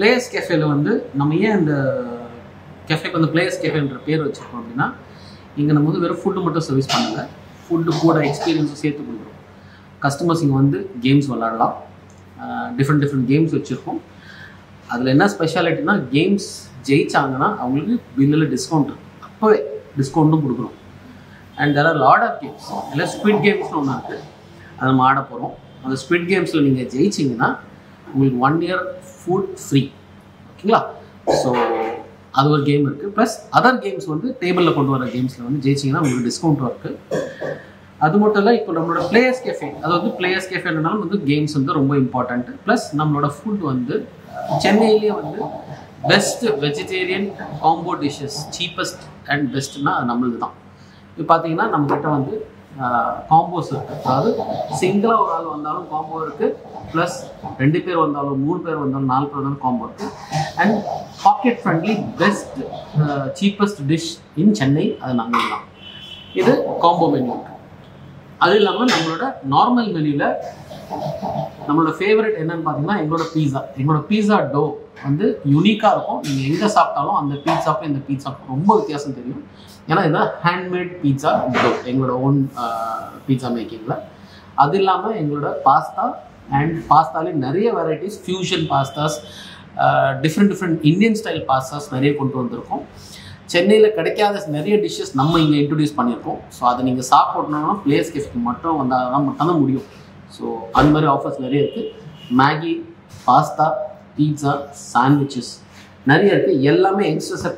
players கேஃபேல வந்து நம்ம ஏன் இந்த கேஃபேக்கு வந்து பிளேயர்ஸ் கேஃபேன்ற பேர் வச்சிருக்கோம் அப்படின்னா இங்கே நம்ம வந்து வெறும் ஃபுட்டு மட்டும் சர்வீஸ் பண்ணல ஃபுட்டு கூட எக்ஸ்பீரியன்ஸும் சேர்த்து கொடுக்குறோம் கஸ்டமர்ஸ் இங்கே வந்து கேம்ஸ் விளாடலாம் டிஃப்ரெண்ட் டிஃப்ரெண்ட் கேம்ஸ் வச்சுருக்கோம் அதில் என்ன ஸ்பெஷாலிட்டினா கேம்ஸ் ஜெயிச்சாங்கன்னா அவங்களுக்கு பில்லில் டிஸ்கவுண்ட் அப்போவே டிஸ்கவுண்ட்டும் கொடுக்குறோம் and there are lot of games இல்லை ஸ்குவிட் கேம்ஸ்னு ஒன்று இருக்குது அதை நம்ம ஆட போகிறோம் அந்த ஸ்குவிட் கேம்ஸில் நீங்கள் ஜெயிச்சிங்கன்னா உங்களுக்கு ஒன் இயர் ஃபுட் ஃப்ரீ ஓகேங்களா ஸோ அது ஒரு கேம் இருக்குது ப்ளஸ் அதர் கேம்ஸ் வந்து டேபிளில் கொண்டு வர கேம்ஸில் வந்து ஜெயிச்சிங்கன்னா உங்களுக்கு டிஸ்கவுண்ட்டும் இருக்குது அது மட்டும் இல்லை இப்போ நம்மளோட பிளேயர்ஸ் கேஃபே அது வந்து பிளேயர்ஸ் கேஃபேனாலும் வந்து கேம்ஸ் வந்து ரொம்ப இம்பார்ட்டண்ட் ப்ளஸ் நம்மளோட ஃபுட் வந்து சென்னையிலேயே வந்து best vegetarian combo dishes cheapest and பெஸ்ட்னா அது நம்மளது தான் இப்போ பார்த்தீங்கன்னா நம்மக்கிட்ட வந்து காம்போஸ் இருக்குது அதாவது சிங்கிளாக ஒரு ஆள் வந்தாலும் காம்போ இருக்குது ப்ளஸ் ரெண்டு பேர் வந்தாலும் மூணு பேர் வந்தாலும் நாலு பேர் வந்தாலும் காம்போ இருக்குது and pocket friendly best cheapest dish in Chennai அது நாங்கள் தான் இது காம்போ மெனு அது இல்லாமல் நம்மளோட நார்மல் மெனுவில் நம்மளோட ஃபேவரட் என்னன்னு பார்த்தீங்கன்னா எங்களோட பீஸா எங்களோட பீஸா டோ வந்து யூனிக்காக இருக்கும் நீங்கள் எங்கே சாப்பிட்டாலும் அந்த பீட்சாக்கும் இந்த பீட்சாக்கும் ரொம்ப வித்தியாசம் தெரியும் ஏன்னா இதுதான் ஹேண்ட்மேட் பீட்சா டோ எங்களோட ஓன் பீட்சா மேக்கிங்கில் அது இல்லாமல் எங்களோட பாஸ்தா அண்ட் பாஸ்தாலே நிறைய varieties fusion pastas different different Indian style pastas நிறைய கொண்டு வந்திருக்கோம் சென்னையில் கிடைக்காத நிறைய டிஷ்ஷஸ் நம்ம இங்கே இன்ட்ரடியூஸ் பண்ணியிருக்கோம் ஸோ அதை நீங்கள் சாப்பிடணும்னா பிளேஸ் கேஃப்க்கு மட்டும் வந்தால் தான் மட்டும் தான் முடியும் ஸோ அந்த மாதிரி ஆஃபர்ஸ் நிறைய இருக்குது மேகி பாஸ்தா பீட்சா சாண்ட்விச்சஸ் நிறைய இருக்குது எல்லாமே யங்ஸ்டர்ஸை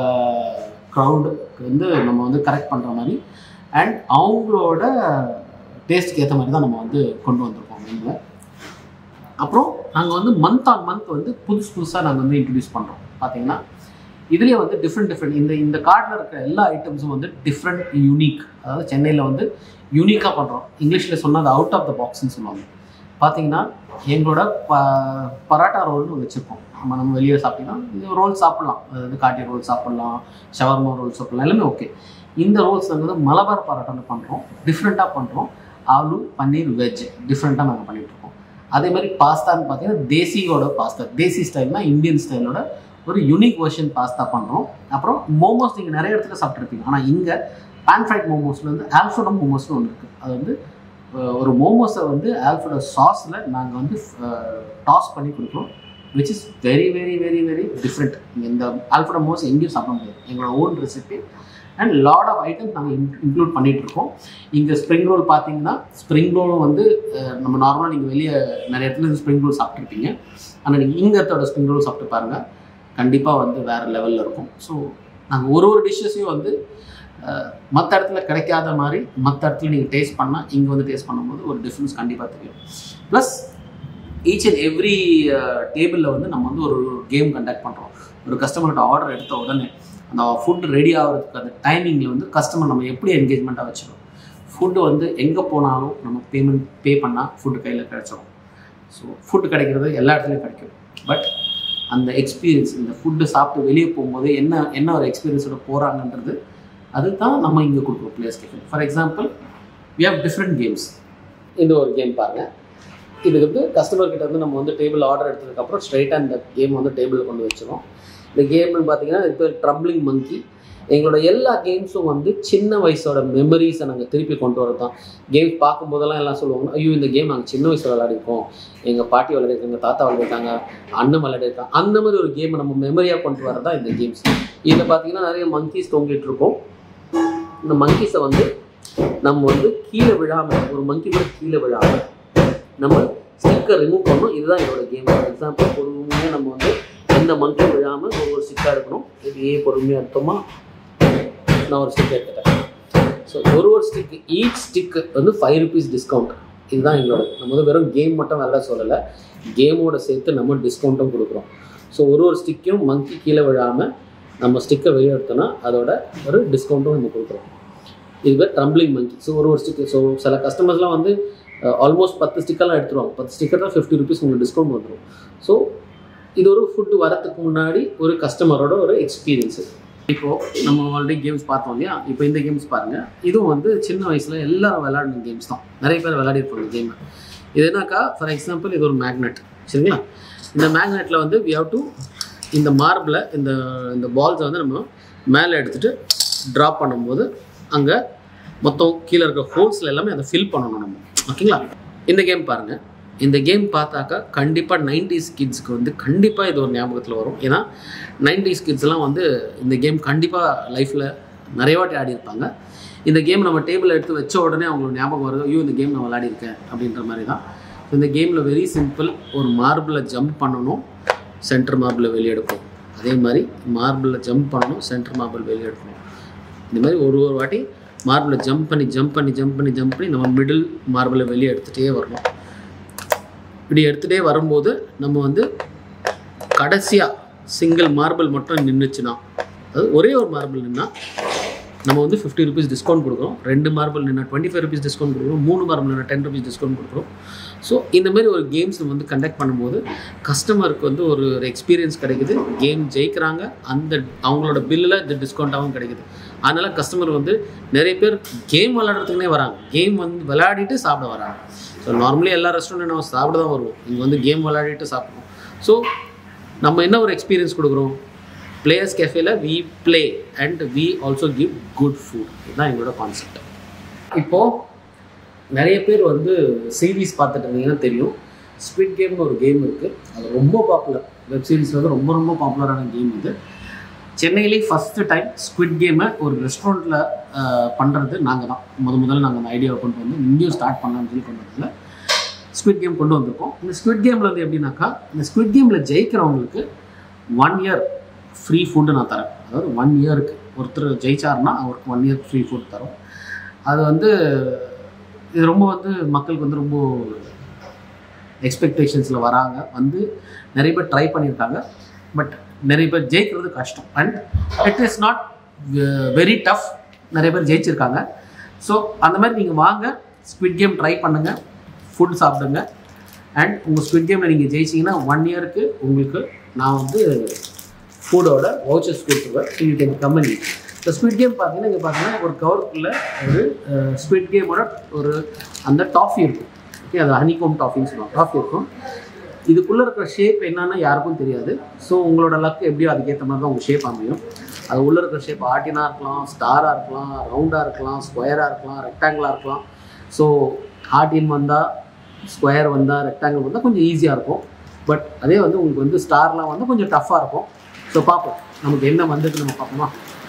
க்ரௌடுக்கு வந்து நம்ம வந்து கரெக்ட் பண்ணுற மாதிரி அண்ட் அவங்களோட டேஸ்ட்டுக்கு ஏற்ற மாதிரி தான் நம்ம வந்து கொண்டு வந்திருக்கோம் மெனுவில் அப்புறம் நாங்கள் வந்து மந்த் ஆன் மந்த் வந்து புதுசு புதுசாக நாங்கள் வந்து இன்ட்ரடியூஸ் பண்ணுறோம் பார்த்தீங்கன்னா இதுலேயே வந்து டிஃப்ரெண்ட் டிஃப்ரெண்ட் இந்த இந்த கார்டில் இருக்கிற எல்லா ஐட்டம்ஸும் வந்து டிஃப்ரெண்ட் யூனிக் அதாவது சென்னையில் வந்து யூனிக்காக பண்ணுறோம் இங்கிலீஷில் சொன்னால் அது அவுட் ஆஃப் த பாக்ஸ்னு சொல்லுவாங்க பார்த்தீங்கன்னா எங்களோட ப பராட்டா ரோல்னு வச்சுருக்கோம் நம்ம நம்ம வெளியே சாப்பிட்டீங்கன்னா இது ரோல் சாப்பிட்லாம் அதாவது காட்டி ரோல் சாப்பிட்லாம் ஷவர்மா ரோல் சாப்பிட்லாம் எல்லாமே ஓகே இந்த ரோல்ஸ் வந்து மலபார் பரோட்டான்னு பண்ணுறோம் டிஃப்ரெண்ட்டாக பண்ணுறோம் ஆலு பன்னீர் வெஜ் டிஃப்ரெண்ட்டாக நாங்கள் பண்ணிகிட்ருக்கோம் அதே மாதிரி பாஸ்தான்னு பார்த்தீங்கன்னா தேசியோட பாஸ்தா தேசி ஸ்டைல்னா இந்தியன் ஸ்டைலோட ஒரு யூனிக் வெர்ஷன் பாஸ்தா பண்ணுறோம் அப்புறம் மோமோஸ் நீங்கள் நிறைய இடத்துல சாப்பிட்ருப்பீங்க ஆனால் இங்கே பேன் ஃப்ரைட் மோமோஸில் வந்து ஆல்ஃபோடோ மோமோஸ்னு ஒன்று இருக்குது அது வந்து அஹ், ஒரு மோமோஸை வந்து ஆல்ஃபோடோ சாஸில் நாங்கள் வந்து டாஸ் பண்ணி கொடுக்குறோம் which is very very very very different இந்த ஆல்ஃபோடோ மோமோஸ் எங்கேயும் சாப்பிட முடியாது எங்களோட own recipe and lot of items நாங்கள் இன்க்ளூட் பண்ணிட்டு இருக்கோம் இங்கே ஸ்ப்ரிங் ரோல் பார்த்தீங்கன்னா ஸ்ப்ரிங் ரோலும் வந்து அஹ், நம்ம நார்மலாக நீங்கள் வெளியே நிறைய இடத்துல ஸ்ப்ரிங் ரோல் சாப்பிட்ருப்பீங்க ஆனால் நீங்கள் இங்கத்தோட ஸ்ப்ரிங் ரோல் சாப்பிட்டு பாருங்கள் கண்டிப்பாக வந்து வேறு லெவலில் இருக்கும் ஸோ நாங்கள் ஒரு ஒரு டிஷ்ஷஸையும் வந்து மற்ற இடத்துல கிடைக்காத மாதிரி மற்ற இடத்துல நீங்கள் டேஸ்ட் பண்ணால் இங்கே வந்து டேஸ்ட் பண்ணும்போது ஒரு டிஃப்ரென்ஸ் கண்டிப்பாக தெரியும் ப்ளஸ் ஈச் அண்ட் எவ்ரி டேபிளில் வந்து நம்ம வந்து ஒரு கேம் கண்டக்ட் பண்ணுறோம் ஒரு கஸ்டமர்கிட்ட ஆர்டர் எடுத்த உடனே அந்த ஃபுட் ரெடி ஆகிறதுக்கு அந்த டைமிங்கில் வந்து கஸ்டமர் நம்ம எப்படி என்கேஜ்மெண்ட்டாக வச்சுக்கணும் ஃபுட்டு வந்து எங்கே போனாலும் நம்ம பேமெண்ட் பே பண்ணால் ஃபுட்டு கையில் கிடைச்சிடும் ஸோ ஃபுட்டு கிடைக்கிறது எல்லா இடத்துலையும் கிடைக்கும் பட் அந்த எக்ஸ்பீரியன்ஸ் இந்த ஃபுட்டு சாப்பிட்டு வெளியே போகும்போது என்ன என்ன ஒரு எக்ஸ்பீரியன்ஸோட போகிறாங்கன்றது அதுதான் நம்ம இங்கே கொடுக்குறோம் players cafe for example we have different games இந்த ஒரு கேம் பாருங்கள் இதுக்கு வந்து கஸ்டமர் கிட்ட வந்து நம்ம வந்து டேபிள் ஆர்டர் எடுத்ததுக்கப்புறம் ஸ்ட்ரைட்டாக இந்த கேம் வந்து டேபிளில் கொண்டு வச்சிரும் இந்த கேம்னு பார்த்தீங்கன்னா இது பேர் ட்ரம்பிளிங் மங்கி எங்களோட எல்லா கேம்ஸும் வந்து சின்ன வயசோட மெமரிஸை நாங்கள் திருப்பி கொண்டு வரது தான் கேம்ஸ் பார்க்கும்போதெல்லாம் எல்லாம் சொல்லுவாங்க ஐயோ இந்த கேம் நாங்கள் சின்ன வயசில் விளையாடிருக்கோம் எங்கள் பாட்டி விளையாடிருக்காங்க தாத்தா விளையாடிருக்காங்க அண்ணன் விளையாடிருக்காங்க அந்த மாதிரி ஒரு கேமை நம்ம மெமரியாக கொண்டு வரது தான் இந்த கேம்ஸ் இதில் பார்த்தீங்கன்னா நிறைய மங்கீஸ் தொங்கிட்டு இருக்கோம் இந்த மங்கீஸை வந்து நம்ம வந்து கீழே விழாமல் ஒரு மங்கி கூட கீழே விழாமல் நம்ம ஸ்டிக்கை ரிமூவ் பண்ணணும் இதுதான் என்னோட கேம் ஃபார் எக்ஸாம்பிள் பொறுமையாக நம்ம வந்து எந்த மங்கி விழாமல் ஒவ்வொரு ஸ்டிக்காக இருக்கணும் இப்படியே பொறுமையாக எடுத்தோமா நான் ஒரு ஸ்டிக் எடுத்துட்டேன் ஸோ ஒரு ஒரு ஸ்டிக் ஈச் ஸ்டிக்கு வந்து ஃபைவ் ருபீஸ் டிஸ்கவுண்ட் இதுதான் எங்களோட நம்ம வந்து வெறும் கேம் மட்டும் விளையாட சொல்லலை கேமோட சேர்த்து நம்ம டிஸ்கவுண்ட்டும் கொடுக்குறோம் ஸோ ஒரு ஒரு ஸ்டிக்கையும் மங்கி கீழே விழாமல் நம்ம ஸ்டிக்கை வெளியே எடுத்தோன்னா அதோட ஒரு டிஸ்கவுண்ட்டும் நம்ம கொடுக்குறோம் இது பேர் ட்ரம்பிளிங் மங்கி ஸோ ஒரு ஒரு ஸ்டிக்கு ஸோ சில கஸ்டமர்ஸ்லாம் வந்து ஆல்மோஸ்ட் பத்து ஸ்டிக்கெல்லாம் எடுத்துருவாங்க பத்து ஸ்டிக்கர் தான் ஃபிஃப்டி ருபீஸ் உங்களுக்கு டிஸ்கவுண்ட் வந்துடும் ஸோ இது ஒரு ஃபுட்டு வரத்துக்கு முன்னாடி ஒரு கஸ்டமரோட ஒரு எக்ஸ்பீரியன்ஸு இப்போது நம்ம ஆல்ரெடி கேம்ஸ் பார்த்தோம் இல்லையா இப்போ இந்த கேம்ஸ் பாருங்கள் இதுவும் வந்து சின்ன வயசில் எல்லாரும் விளையாடின கேம்ஸ் தான் நிறைய பேர் விளையாடிருப்பாங்க கேம் இது என்னக்கா ஃபார் எக்ஸாம்பிள் இது ஒரு மேக்னெட் சரிங்களா இந்த மேக்னெட்டில் வந்து வி ஹவ் டு இந்த மார்பிளை இந்த இந்த பால்ஸை வந்து நம்ம மேலே எடுத்துகிட்டு ட்ராப் பண்ணும்போது அங்கே மொத்தம் கீழே இருக்க ஹோல்ஸில் எல்லாமே அதை ஃபில் பண்ணணும் நம்ம ஓகேங்களா இந்த கேம் பாருங்கள் இந்த கேம் பார்த்தாக்கா கண்டிப்பாக நைன்டிஸ் கிட்ஸ்க்கு வந்து கண்டிப்பாக இது ஒரு ஞாபகத்தில் வரும் ஏன்னா நைன்டிஸ் கிட்ஸ்லாம் வந்து இந்த கேம் கண்டிப்பாக லைஃப்பில் நிறைய வாட்டி ஆடி இருப்பாங்க இந்த கேம் நம்ம டேபிள் எடுத்து வச்ச உடனே அவங்களுக்கு ஞாபகம் வருது ஐயோ இந்த கேம் நான் விளையாடிருக்கேன் அப்படின்ற மாதிரி தான் இந்த கேமில் வெரி சிம்பிள் ஒரு மார்பிளில் ஜம்ப் பண்ணணும் சென்டர் மார்பிளை வெளியே எடுப்போம் அதே மாதிரி மார்பிளில் ஜம்ப் பண்ணணும் சென்டர் மார்பிள் வெளியே எடுக்கணும் இந்த மாதிரி ஒரு ஒரு வாட்டி மார்பிளில் ஜம்ப் பண்ணி ஜம்ப் பண்ணி ஜம்ப் பண்ணி ஜம்ப் பண்ணி நம்ம மிடில் மார்பிளை வெளியே எடுத்துகிட்டே வரணும் இப்படி எடுத்துகிட்டே வரும்போது நம்ம வந்து கடைசியாக சிங்கிள் மார்பிள் மட்டும் நின்றுச்சுன்னா அதாவது ஒரே ஒரு மார்பிள் நின்னா நம்ம வந்து ஃபிஃப்டி ருபீஸ் டிஸ்கவுண்ட் கொடுக்குறோம் ரெண்டு மார்பிள் நின்னா டுவெண்ட்டி ஃபைவ் ருபீஸ் டிஸ்கவுண்ட் கொடுக்குறோம் மூணு மார்பிள் நின்னா டென் ருபீஸ் டிஸ்கவுண்ட் கொடுக்குறோம் ஸோ இந்த மாதிரி ஒரு கேம்ஸ் நம்ம வந்து கண்டக்ட் பண்ணும்போது கஸ்டமருக்கு வந்து ஒரு ஒரு எக்ஸ்பீரியன்ஸ் கிடைக்குது கேம் ஜெயிக்கிறாங்க அந்த அவங்களோட பில்லில் இந்த டிஸ்கவுண்ட்டாகவும் கிடைக்குது அதனால் கஸ்டமர் வந்து நிறைய பேர் கேம் விளையாடுறதுக்குனே வராங்க கேம் வந்து விளையாடிட்டு சாப்பிட வராங்க ஸோ நார்மலி எல்லா ரெஸ்டாரண்ட்டும் நம்ம சாப்பிட தான் வருவோம் இங்கே வந்து கேம் விளையாடிட்டு சாப்பிடுவோம் ஸோ நம்ம என்ன ஒரு எக்ஸ்பீரியன்ஸ் கொடுக்குறோம் பிளேயர்ஸ் கேஃபேல we play and we also give good food இதுதான் எங்களோட கான்செப்ட் இப்போது நிறைய பேர் வந்து சீரீஸ் பார்த்துட்டு இருந்தீங்கன்னா தெரியும் ஸ்குவிட் கேம்னு ஒரு கேம் இருக்குது அது ரொம்ப பாப்புலர் வெப் சீரிஸில் வந்து ரொம்ப ரொம்ப பாப்புலரான கேம் இது சென்னையிலே ஃபஸ்ட்டு டைம் ஸ்குவிட் கேமை ஒரு ரெஸ்டாரண்ட்டில் பண்ணுறது நாங்கள் தான் முத முதல்ல நாங்கள் அந்த ஐடியாவை கொண்டு வந்து இங்கேயும் ஸ்டார்ட் பண்ணலாம்னு சொல்லி கொண்டு வந்ததில் ஸ்குவிட் கேம் கொண்டு வந்திருக்கோம் இந்த ஸ்குவிட் கேமில் வந்து எப்படின்னாக்கா இந்த ஸ்குவிட் கேமில் ஜெயிக்கிறவங்களுக்கு ஒன் இயர் ஃப்ரீ ஃபுட்டு நான் தரேன் அதாவது ஒன் இயருக்கு ஒருத்தர் ஜெயிச்சாருன்னா அவருக்கு ஒன் இயர் ஃப்ரீ ஃபுட் தரோம் அது வந்து இது ரொம்ப வந்து மக்களுக்கு வந்து ரொம்ப எக்ஸ்பெக்டேஷன்ஸில் வராங்க வந்து நிறைய பேர் ட்ரை பண்ணியிருக்காங்க பட் நிறைய பேர் ஜெயிக்கிறது கஷ்டம் and it is not very tough நிறைய பேர் ஜெயிச்சிருக்காங்க ஸோ அந்த மாதிரி நீங்கள் வாங்க ஸ்குவிட் கேம் ட்ரை பண்ணுங்கள் ஃபுட் சாப்பிடுங்க அண்ட் உங்கள் ஸ்குவிட் கேமில் நீங்கள் ஜெயிச்சிங்கன்னா ஒன் இயருக்கு உங்களுக்கு நான் வந்து ஃபுட்டோட வவுச்சர்ஸ் கொடுத்துருவேன் ஸோ யூ கேன் கம்பெனி இந்த ஸ்குவிட் கேம் பார்த்தீங்கன்னா இங்கே பார்த்தீங்கன்னா ஒரு கவருக்குள்ளே ஒரு ஸ்குவிட் கேமோட ஒரு அந்த டாஃபி இருக்கும் ஓகே அது ஹனிகோம் டாஃபின்னு சொல்லுவாங்க டாஃபி இருக்கும் இதுக்குள்ளே இருக்கிற ஷேப் என்னன்னா யாருக்கும் தெரியாது ஸோ உங்களோட லக் எப்படியோ அதுக்கேற்ற மாதிரி தான் உங்கள் ஷேப் அமையும் அது உள்ளே இருக்கிற ஷேப் ஆர்டினாக இருக்கலாம் ஸ்டாராக இருக்கலாம் ரவுண்டாக இருக்கலாம் ஸ்கொயராக இருக்கலாம் ரெக்டாங்கிளாக இருக்கலாம் ஸோ ஆர்டின் வந்தால் ஸ்கொயர் வந்தால் ரெக்டாங்கிள் வந்தால் கொஞ்சம் ஈஸியாக இருக்கும் பட் அதே வந்து உங்களுக்கு வந்து ஸ்டார்லாம் வந்து கொஞ்சம் டஃப்பாக இருக்கும் ஸோ பார்ப்போம் நமக்கு என்ன வந்தது நம்ம பார்ப்போமா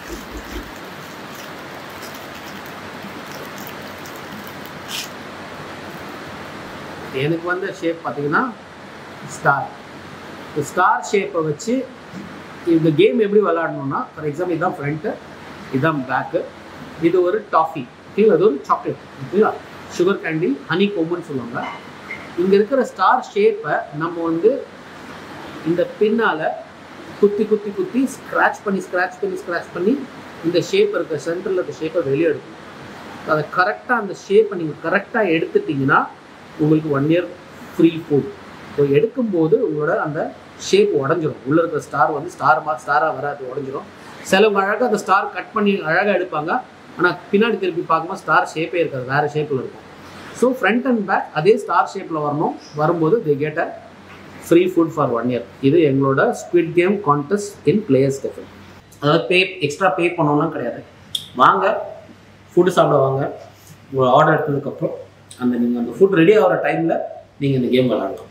எனக்கு வந்த ஷேப் பார்த்தீங்கன்னா ஸ்டார் இந்த ஸ்டார் ஷேப்பை வச்சு இந்த கேம் எப்படி விளாடணும்னா ஃபார் எக்ஸாம்பிள் இதுதான் ஃப்ரண்ட்டு இதுதான் பேக்கு இது ஒரு டாஃபி ஓகேங்களா அது ஒரு சாக்லேட் ஓகேங்களா சுகர் கேண்டி ஹனி கோமுன்னு சொல்லுவாங்க இங்கே இருக்கிற ஸ்டார் ஷேப்பை நம்ம வந்து இந்த பின்னால் குத்தி குத்தி குத்தி ஸ்க்ராட்ச் பண்ணி ஸ்க்ராட்ச் பண்ணி ஸ்க்ராட்ச் பண்ணி இந்த ஷேப் இருக்க சென்டரில் இருக்க ஷேப்பை வெளியே எடுக்கணும் அதை கரெக்டாக அந்த ஷேப்பை நீங்கள் கரெக்டாக எடுத்துட்டிங்கன்னா உங்களுக்கு one year free food so எடுக்கும்போது உங்களோட அந்த ஷேப் உடஞ்சிரும் உள்ளே இருக்கிற ஸ்டார் வந்து ஸ்டார் மாதிரி ஸ்டாராக வராது உடஞ்சிரும் சிலவங்க அழகாக அந்த ஸ்டார் கட் பண்ணி அழகாக எடுப்பாங்க ஆனால் பின்னாடி திருப்பி பார்க்கும்போது ஸ்டார் ஷேப்பே இருக்காது வேறு ஷேப்பில் இருக்கும் ஸோ ஃப்ரண்ட் அண்ட் பேக் அதே ஸ்டார் ஷேப்பில் வரணும் வரும்போது they get a free food for one year இது எங்களோட squid game contest in players cafe அதாவது பே எக்ஸ்ட்ரா பே பண்ணணும்லாம் கிடையாது வாங்க ஃபுட்டு சாப்பிட வாங்க உங்கள் ஆர்டர் எடுத்ததுக்கப்புறம் அந்த நீங்கள் அந்த ஃபுட் ரெடி ஆகிற டைமில் நீங்கள் இந்த கேம் விளாடலாம்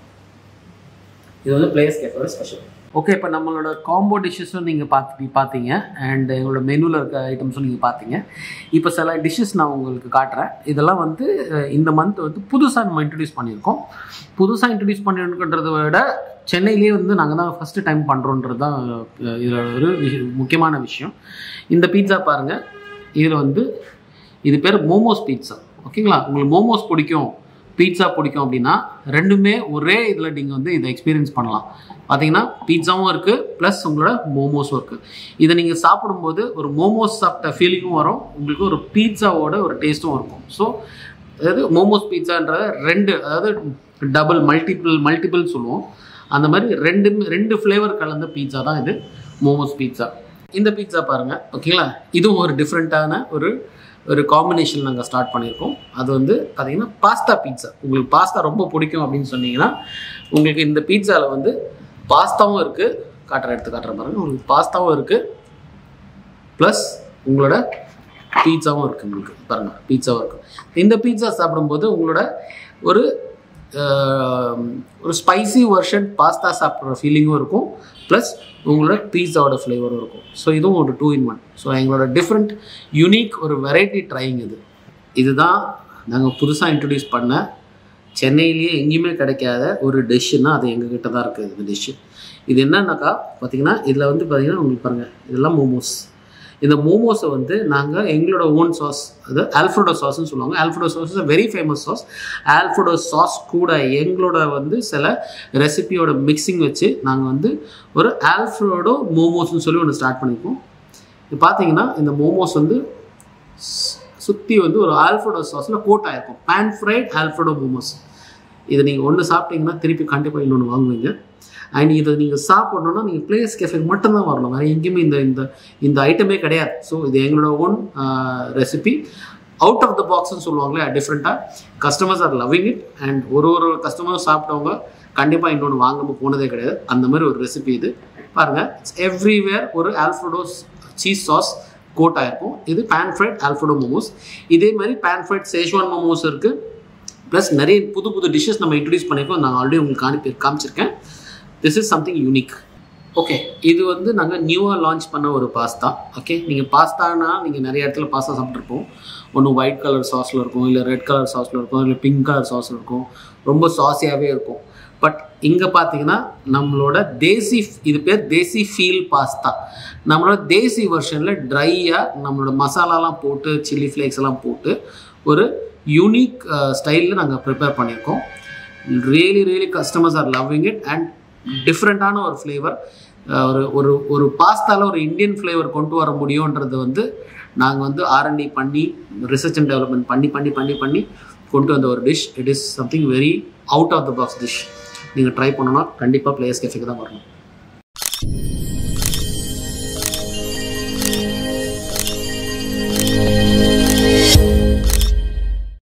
இது வந்து பிளேயர்ஸ் கேஃபோட ஸ்பெஷல் ஓகே இப்போ நம்மளோட காம்போ டிஷ்ஷஸும் நீங்கள் பார்த்து பார்த்தீங்க அண்ட் எங்களோட மெனுவில் இருக்க ஐட்டம்ஸும் நீங்கள் பார்த்தீங்க இப்போ சில டிஷ்ஷஸ் நான் உங்களுக்கு காட்டுறேன் இதெல்லாம் வந்து அஹ், இந்த மந்த் வந்து புதுசாக நம்ம இன்ட்ரடியூஸ் பண்ணியிருக்கோம் புதுசாக இன்ட்ரடியூஸ் பண்ணிருக்கின்றத விட சென்னையிலேயே வந்து நாங்கள் தான் ஃபஸ்ட்டு டைம் பண்ணுறோன்றது தான் இதில் ஒரு விஷயம் முக்கியமான விஷயம் இந்த பீட்சா பாருங்கள் இதில் வந்து இது பேர் மோமோஸ் பீட்சா ஓகேங்களா உங்களுக்கு மோமோஸ் பிடிக்கும் பீட்சா பிடிக்கும் அப்படின்னா ரெண்டுமே ஒரே இதில் நீங்கள் வந்து இதை எக்ஸ்பீரியன்ஸ் பண்ணலாம் பார்த்தீங்கன்னா பீட்சாவும் இருக்குது ப்ளஸ் உங்களோட மோமோஸும் இருக்குது இதை நீங்கள் சாப்பிடும்போது ஒரு மோமோஸ் சாப்பிட்ட ஃபீலிங்கும் வரும் உங்களுக்கு ஒரு பீட்சாவோட ஒரு டேஸ்ட்டும் இருக்கும் ஸோ அதாவது மோமோஸ் பீட்சான்றத ரெண்டு அதாவது டபுள் மல்டிபிள் மல்டிபிள் சொல்லுவோம் அந்த மாதிரி ரெண்டு ரெண்டு ஃப்ளேவர் கலந்த பீட்சா தான் இது மோமோஸ் பீட்சா இந்த பீட்சா பாருங்கள் ஓகேங்களா இதுவும் ஒரு டிஃப்ரெண்ட்டான ஒரு ஒரு காம்பினேஷன் நாங்கள் ஸ்டார்ட் பண்ணியிருக்கோம் அது வந்து பார்த்தீங்கன்னா பாஸ்தா பீட்சா உங்களுக்கு பாஸ்தா ரொம்ப பிடிக்கும் அப்படின்னு சொன்னீங்கன்னா உங்களுக்கு இந்த பீட்சாவில் வந்து பாஸ்தாவும் இருக்குது காட்டுற எடுத்து காட்டுற பாருங்க உங்களுக்கு பாஸ்தாவும் இருக்குது ப்ளஸ் உங்களோட பீட்சாவும் இருக்குது உங்களுக்கு பாருங்கள் பீட்சாவும் இருக்குது இந்த பீட்சா சாப்பிடும்போது உங்களோட ஒரு ஆஹ், ஒரு ஸ்பைசி வெர்ஷன் பாஸ்தா சாப்பிட்ற ஃபீலிங்கும் இருக்கும் ப்ளஸ் உங்களோட பீட்சாவோட ஃப்ளேவரும் இருக்கும் ஸோ இதுவும் ஒரு டூ இன் ஒன் ஸோ எங்களோட டிஃப்ரெண்ட் யூனிக் ஒரு வெரைட்டி ட்ரைங் இது இதுதான் நாங்கள் புதுசாக இன்ட்ரடியூஸ் பண்ண சென்னையிலேயே எங்கேயுமே கிடைக்காத ஒரு டிஷ்ஷுன்னா அது எங்ககிட்ட தான் இருக்குது இந்த டிஷ்ஷு இது என்னன்னாக்கா பார்த்தீங்கன்னா இதில் வந்து பார்த்தீங்கன்னா உங்களுக்கு பாருங்கள் இதெல்லாம் மோமோஸ் இந்த மோமோஸை வந்து நாங்கள் எங்களோட ஓன் சாஸ் அது ஆல்ஃப்ரோடோ சாஸ்ன்னு சொல்லுவாங்க alfredo sauce is very famous sauce alfredo sauce கூட எங்களோட வந்து சில ரெசிபியோட மிக்சிங் வச்சு நாங்கள் வந்து ஒரு ஆல்ஃப்ரோடோ மோமோஸ்னு சொல்லி ஒன்று ஸ்டார்ட் பண்ணியிருக்கோம் இது பார்த்தீங்கன்னா இந்த மோமோஸ் வந்து சுற்றி வந்து ஒரு ஆல்ஃப்ரோடோ சாஸில் கோட் ஆயிருக்கும் பேன் ஃப்ரைட் ஆல்ஃப்ரோடோ மோமோஸ் இதை நீங்கள் ஒன்று சாப்பிட்டீங்கன்னா திருப்பி கண்டிப்பாக இன்னொன்று வாங்குவீங்க அண்ட் இதை நீங்கள் சாப்பிடணுன்னா நீங்கள் பிளேஸ் கேஃபேக்கு மட்டும்தான் வரணும் வேறு எங்கேயுமே இந்த இந்த இந்த ஐட்டமே கிடையாது ஸோ இது எங்களோட own recipe out of the பாக்ஸ்னு சொல்லுவாங்களே டிஃப்ரெண்ட்டாக customers are loving it and ஒரு ஒரு கஸ்டமரும் சாப்பிட்டவங்க கண்டிப்பாக இன்னொன்று வாங்காமல் போனதே கிடையாது அந்த மாதிரி ஒரு ரெசிபி இது பாருங்கள் இட்ஸ் எவ்ரிவேர் ஒரு ஆல்ஃப்ரோடோஸ் சீஸ் சாஸ் கோட் ஆயிருக்கும் இது பேன் ஃப்ரைட் ஆல்ஃப்ரோடோ மோமோஸ் இதே மாதிரி பேன் ஃப்ரைட் சேஷ்வான் மோமோஸ் இருக்குது ப்ளஸ் நிறைய புது புது டிஷ்ஷஸ் நம்ம இன்ட்ரடியூஸ் பண்ணியிருக்கோம் நான் ஆல்ரெடி உங்களுக்கு காணி காமிச்சிருக்கேன் this is something unique okay இது வந்து நாங்கள் நியூவாக லான்ச் பண்ண ஒரு பாஸ்தா ஓகே நீங்கள் பாஸ்தானா நீங்கள் நிறைய இடத்துல பாஸ்தா சாப்பிட்ருப்போம் ஒன்று ஒயிட் கலர் சாஸில் இருக்கும் இல்லை ரெட் கலர் சாஸில் இருக்கும் இல்லை பிங்க் கலர் சாஸில் இருக்கும் ரொம்ப சாஸியாகவே இருக்கும் பட் இங்கே பார்த்தீங்கன்னா நம்மளோட தேசி இது பேர் தேசி ஃபீல் பாஸ்தா நம்மளோட தேசி வெர்ஷனில் ட்ரையாக நம்மளோட மசாலாலாம் போட்டு சில்லி ஃப்ளேக்ஸ் எல்லாம் போட்டு ஒரு யூனிக் ஸ்டைலில் நாங்கள் ப்ரிப்பேர் பண்ணியிருக்கோம் really really customers are loving it and டிஃப்ரெண்ட்டான ஒரு ஃப்ளேவர் ஒரு ஒரு ஒரு பாஸ்தாவில் ஒரு இந்தியன் ஃப்ளேவர் கொண்டு வர முடியுன்றது வந்து நாங்கள் வந்து ஆர்என்டி பண்ணி ரிசர்ச் அண்ட் டெவலப்மெண்ட் பண்ணி பண்ணி பண்ணி பண்ணி கொண்டு வந்த ஒரு dish it is something very out of the box dish நீங்கள் ட்ரை பண்ணணும்னா கண்டிப்பாக பிளேயர்ஸ் கேஃபேக்கு தான் வரணும்